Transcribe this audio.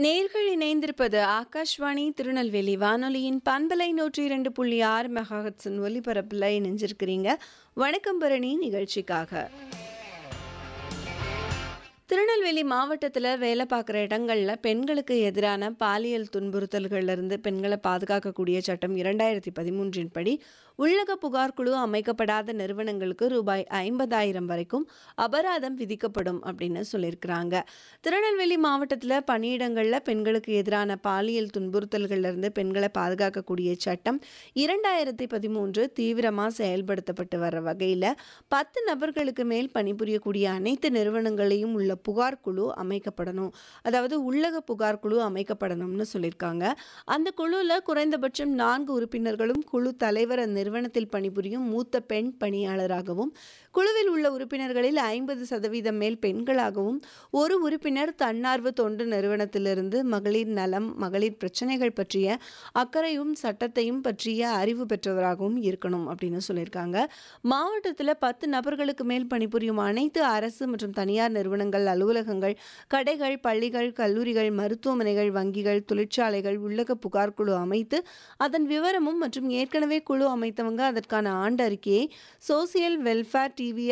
நேர்கள் இணைந்திருப்பது ஆகாஷ்வாணி திருநெல்வேலி வானொலியின் பண்பலை நூற்றி இரண்டு புள்ளி ஆறு மெகாஹட்ஸின் ஒலிபரப்பில் இணைஞ்சிருக்கிறீங்க வணக்கம் பரணி நிகழ்ச்சிக்காக திருநெல்வேலி மாவட்டத்தில் வேலை பார்க்குற இடங்களில் பெண்களுக்கு எதிரான பாலியல் துன்புறுத்தல்கள்லேருந்து பெண்களை பாதுகாக்கக்கூடிய சட்டம் இரண்டாயிரத்தி பதிமூன்றின் படி உள்ளக புகார் குழு அமைக்கப்படாத நிறுவனங்களுக்கு ரூபாய் ஐம்பதாயிரம் வரைக்கும் அபராதம் விதிக்கப்படும் அப்படின்னு சொல்லியிருக்கிறாங்க திருநெல்வேலி மாவட்டத்தில் பணியிடங்களில் பெண்களுக்கு எதிரான பாலியல் துன்புறுத்தல்கள்லேருந்து பெண்களை பாதுகாக்கக்கூடிய சட்டம் இரண்டாயிரத்தி பதிமூன்று தீவிரமாக செயல்படுத்தப்பட்டு வர்ற வகையில் பத்து நபர்களுக்கு மேல் பணிபுரியக்கூடிய அனைத்து நிறுவனங்களையும் உள்ள புகார் குழு அமைக்கப்படணும் அதாவது உள்ளக புகார் குழு அமைக்கப்படணும்னு சொல்லியிருக்காங்க அந்த குழுவில் குறைந்தபட்சம் நான்கு உறுப்பினர்களும் குழு தலைவர் அந்நிறுவனத்தில் பணிபுரியும் மூத்த பெண் பணியாளராகவும் குழுவில் உள்ள உறுப்பினர்களில் ஐம்பது சதவீதம் மேல் பெண்களாகவும் ஒரு உறுப்பினர் தன்னார்வ தொண்டு நிறுவனத்திலிருந்து மகளிர் நலம் மகளிர் பிரச்சனைகள் பற்றிய அக்கறையும் சட்டத்தையும் பற்றிய அறிவு பெற்றவராகவும் இருக்கணும் அப்படின்னு சொல்லியிருக்காங்க மாவட்டத்தில் பத்து நபர்களுக்கு மேல் பணிபுரியும் அனைத்து அரசு மற்றும் தனியார் நிறுவனங்கள் அலுவலகங்கள் கடைகள் பள்ளிகள் கல்லூரிகள் மருத்துவமனைகள் வங்கிகள் தொழிற்சாலைகள் உள்ளக புகார் குழு அமைத்து அதன் விவரமும் மற்றும் ஏற்கனவே குழு அமைத்தவங்க அதற்கான ஆண்டு அறிக்கையை சோசியல் வெல்ஃபேர் டிவி